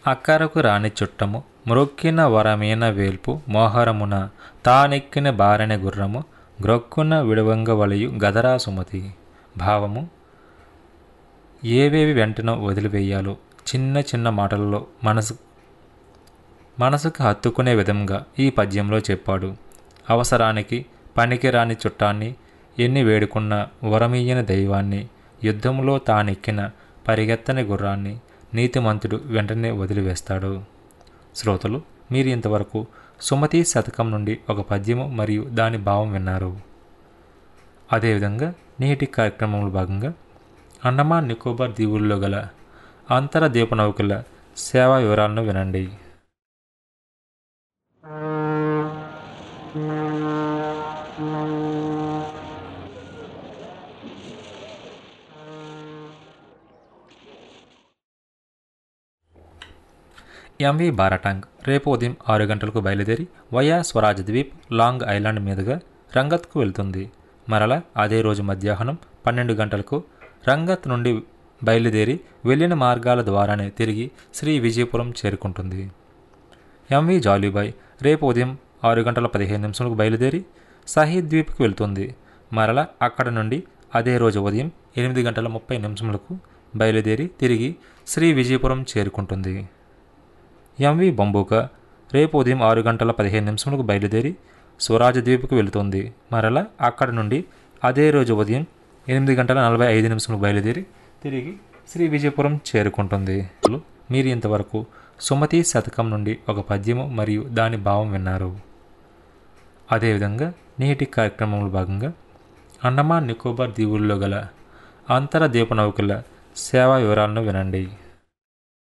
అక్కరకు రాని చుట్టము మ్రొక్కిన వరమీన వేల్పు మోహరమున తానెక్కిన బారెన గుర్రము గ్రొక్కున విడవంగ వలయు గదరా సుమతి భావము ఏవేవి వెంటన వదిలివేయాలో చిన్న చిన్న మాటలలో మనసు మనసుకు హత్తుకునే విధంగా ఈ పద్యంలో చెప్పాడు అవసరానికి పనికిరాని చుట్టాన్ని ఎన్ని వేడుకున్న వరమీయని దైవాన్ని యుద్ధంలో తానెక్కిన పరిగెత్తని గుర్రాన్ని నీతిమంతుడు వెంటనే వదిలివేస్తాడు శ్రోతలు మీరు ఇంతవరకు సుమతి శతకం నుండి ఒక పద్యము మరియు దాని భావం విన్నారు అదేవిధంగా నేటి కార్యక్రమంలో భాగంగా అండమాన్ నికోబార్ దీవుల్లో గల అంతర దీపనౌకల సేవా వివరాలను వినండి ఎంవి బారాటాంగ్ రేపు ఉదయం ఆరు గంటలకు బయలుదేరి వయా స్వరాజ్ ద్వీప్ లాంగ్ ఐలాండ్ మీదుగా రంగత్కు వెళ్తుంది మరలా అదే రోజు మధ్యాహ్నం పన్నెండు గంటలకు రంగత్ నుండి బయలుదేరి వెళ్ళిన మార్గాల ద్వారానే తిరిగి శ్రీ విజయపురం చేరుకుంటుంది ఎంవి జాలీబాయ్ రేపు ఉదయం ఆరు గంటల పదిహేను నిమిషాలకు బయలుదేరి సహీద్ ద్వీప్కి వెళ్తుంది మరలా అక్కడ నుండి అదే రోజు ఉదయం ఎనిమిది గంటల ముప్పై నిమిషములకు బయలుదేరి తిరిగి శ్రీ విజయపురం చేరుకుంటుంది ఎంవి బంబూక రేపు ఉదయం ఆరు గంటల పదిహేను నిమిషములకు బయలుదేరి స్వరాజ్ ద్వీప్కు వెళుతుంది మరలా అక్కడ నుండి అదే రోజు ఉదయం ఎనిమిది గంటల నలభై ఐదు నిమిషములకు బయలుదేరి తిరిగి శ్రీ విజయపురం చేరుకుంటుంది మీరు ఇంతవరకు సుమతి శతకం నుండి ఒక పద్యము మరియు దాని భావం విన్నారు అదేవిధంగా నేటి కార్యక్రమంలో భాగంగా అండమాన్ నికోబార్ దీవుల్లో గల అంతర దీపనౌకల సేవా వివరాలను వినండి